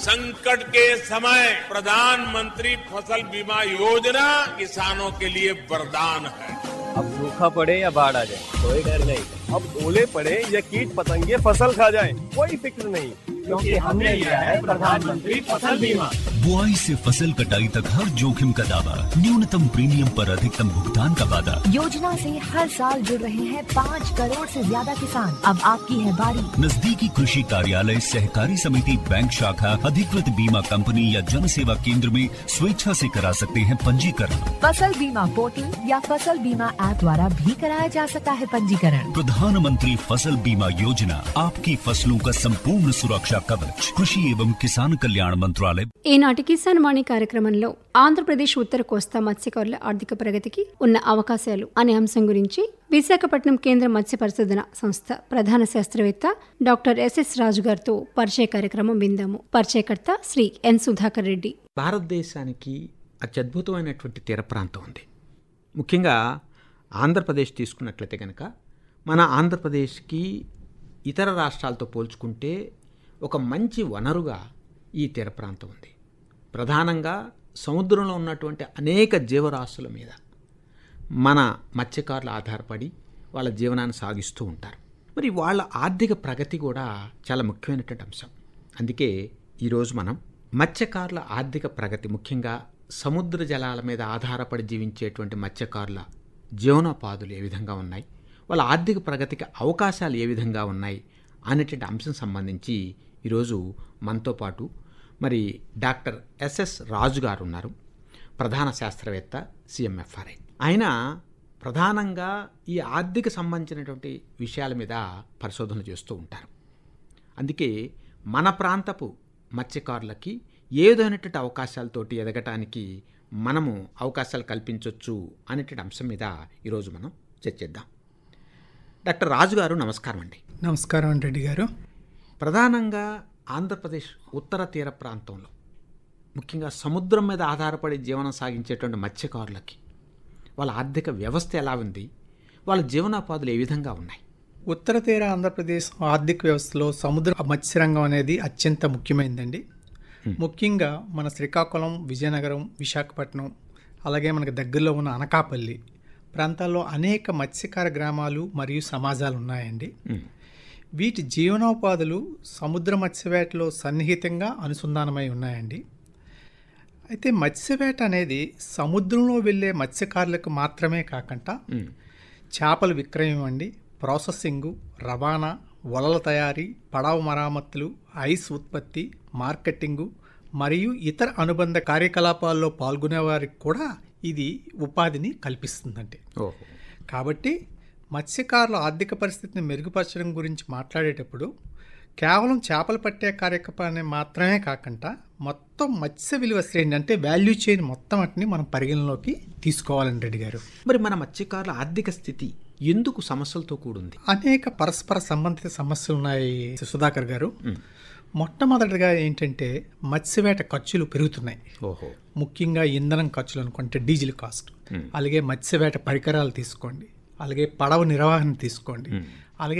संकट के समय प्रधानमंत्री फसल बीमा योजना किसानों के लिए वरदान है अब सूखा पड़े या बाढ़ आ जाए कोई डर नहीं अब ओले पड़े या कीट पतंगे फसल खा जाए कोई फिक्र नहीं क्योंकि हमने लिया है प्रधानमंत्री फसल बीमा बुआई से फसल कटाई तक हर जोखिम का दावा न्यूनतम प्रीमियम पर अधिकतम भुगतान का वादा योजना से हर साल जुड़ रहे हैं पाँच करोड़ से ज्यादा किसान अब आपकी है बारी नजदीकी कृषि कार्यालय सहकारी समिति बैंक शाखा अधिकृत बीमा कंपनी या जन सेवा केंद्र में स्वेच्छा से करा सकते हैं पंजीकरण फसल बीमा पोर्टल या फसल बीमा ऐप द्वारा भी कराया जा सकता है पंजीकरण प्रधानमंत्री फसल बीमा योजना आपकी फसलों का संपूर्ण सुरक्षा कवच कृषि एवं किसान कल्याण मंत्रालय ఈనాటి కిసాన్ వాణి కార్యక్రమంలో ఆంధ్రప్రదేశ్ ఉత్తర కోస్తా మత్స్యకారుల ఆర్థిక ప్రగతికి ఉన్న అవకాశాలు అనే అంశం గురించి విశాఖపట్నం కేంద్ర మత్స్య పరిశోధన సంస్థ ప్రధాన శాస్త్రవేత్త డాక్టర్ ఎస్ఎస్ రాజు గారితో పరిచయ కార్యక్రమం విందాము పరిచయకర్త శ్రీ ఎన్ సుధాకర్ రెడ్డి భారతదేశానికి అత్యద్భుతమైనటువంటి తీర ప్రాంతం ఉంది ముఖ్యంగా ఆంధ్రప్రదేశ్ తీసుకున్నట్లయితే కనుక మన ఆంధ్రప్రదేశ్కి ఇతర రాష్ట్రాలతో పోల్చుకుంటే ఒక మంచి వనరుగా ఈ తీర ప్రాంతం ఉంది ప్రధానంగా సముద్రంలో ఉన్నటువంటి అనేక జీవరాశుల మీద మన మత్స్యకారులు ఆధారపడి వాళ్ళ జీవనాన్ని సాగిస్తూ ఉంటారు మరి వాళ్ళ ఆర్థిక ప్రగతి కూడా చాలా ముఖ్యమైనటువంటి అంశం అందుకే ఈరోజు మనం మత్స్యకారుల ఆర్థిక ప్రగతి ముఖ్యంగా సముద్ర జలాల మీద ఆధారపడి జీవించేటువంటి మత్స్యకారుల జీవనోపాధులు ఏ విధంగా ఉన్నాయి వాళ్ళ ఆర్థిక ప్రగతికి అవకాశాలు ఏ విధంగా ఉన్నాయి అనేటువంటి అంశం సంబంధించి ఈరోజు మనతో పాటు మరి డాక్టర్ ఎస్ఎస్ రాజు గారు ఉన్నారు ప్రధాన శాస్త్రవేత్త సిఎంఎఫ్ఆర్ఐ ఆయన ప్రధానంగా ఈ ఆర్థిక సంబంధించినటువంటి విషయాల మీద పరిశోధన చేస్తూ ఉంటారు అందుకే మన ప్రాంతపు మత్స్యకారులకి ఏ విధమైనటువంటి అవకాశాలతోటి ఎదగటానికి మనము అవకాశాలు కల్పించవచ్చు అనేటువంటి అంశం మీద ఈరోజు మనం చర్చిద్దాం డాక్టర్ రాజు గారు నమస్కారం అండి నమస్కారం అండి రెడ్డి గారు ప్రధానంగా ఆంధ్రప్రదేశ్ ఉత్తర తీర ప్రాంతంలో ముఖ్యంగా సముద్రం మీద ఆధారపడి జీవనం సాగించేటువంటి మత్స్యకారులకి వాళ్ళ ఆర్థిక వ్యవస్థ ఎలా ఉంది వాళ్ళ జీవనోపాధులు ఏ విధంగా ఉన్నాయి ఉత్తర తీర ఆంధ్రప్రదేశ్ ఆర్థిక వ్యవస్థలో సముద్ర మత్స్యరంగం అనేది అత్యంత ముఖ్యమైనదండి ముఖ్యంగా మన శ్రీకాకుళం విజయనగరం విశాఖపట్నం అలాగే మనకు దగ్గరలో ఉన్న అనకాపల్లి ప్రాంతాల్లో అనేక మత్స్యకార గ్రామాలు మరియు సమాజాలు ఉన్నాయండి వీటి జీవనోపాధులు సముద్ర మత్స్యవేటలో సన్నిహితంగా అనుసంధానమై ఉన్నాయండి అయితే మత్స్యవేట అనేది సముద్రంలో వెళ్ళే మత్స్యకారులకు మాత్రమే కాకుండా చేపల విక్రయం అండి ప్రాసెసింగు రవాణా వలల తయారీ పడవ మరామతులు ఐస్ ఉత్పత్తి మార్కెటింగు మరియు ఇతర అనుబంధ కార్యకలాపాల్లో పాల్గొనే వారికి కూడా ఇది ఉపాధిని కల్పిస్తుందండి ఓహో కాబట్టి మత్స్యకారుల ఆర్థిక పరిస్థితిని మెరుగుపరచడం గురించి మాట్లాడేటప్పుడు కేవలం చేపలు పట్టే కార్యకలాపాన్ని మాత్రమే కాకుండా మొత్తం మత్స్య విలువ శ్రేణి అంటే వాల్యూ చైన్ మొత్తం వాటిని మనం పరిగణలోకి తీసుకోవాలండి రెడ్డి గారు మరి మన మత్స్యకారుల ఆర్థిక స్థితి ఎందుకు సమస్యలతో కూడింది అనేక పరస్పర సంబంధిత సమస్యలు ఉన్నాయి సుధాకర్ గారు మొట్టమొదటిగా ఏంటంటే మత్స్యవేట ఖర్చులు పెరుగుతున్నాయి ఓహో ముఖ్యంగా ఇంధనం ఖర్చులు అనుకుంటే డీజిల్ కాస్ట్ అలాగే మత్స్యవేట పరికరాలు తీసుకోండి అలాగే పడవ నిర్వహణ తీసుకోండి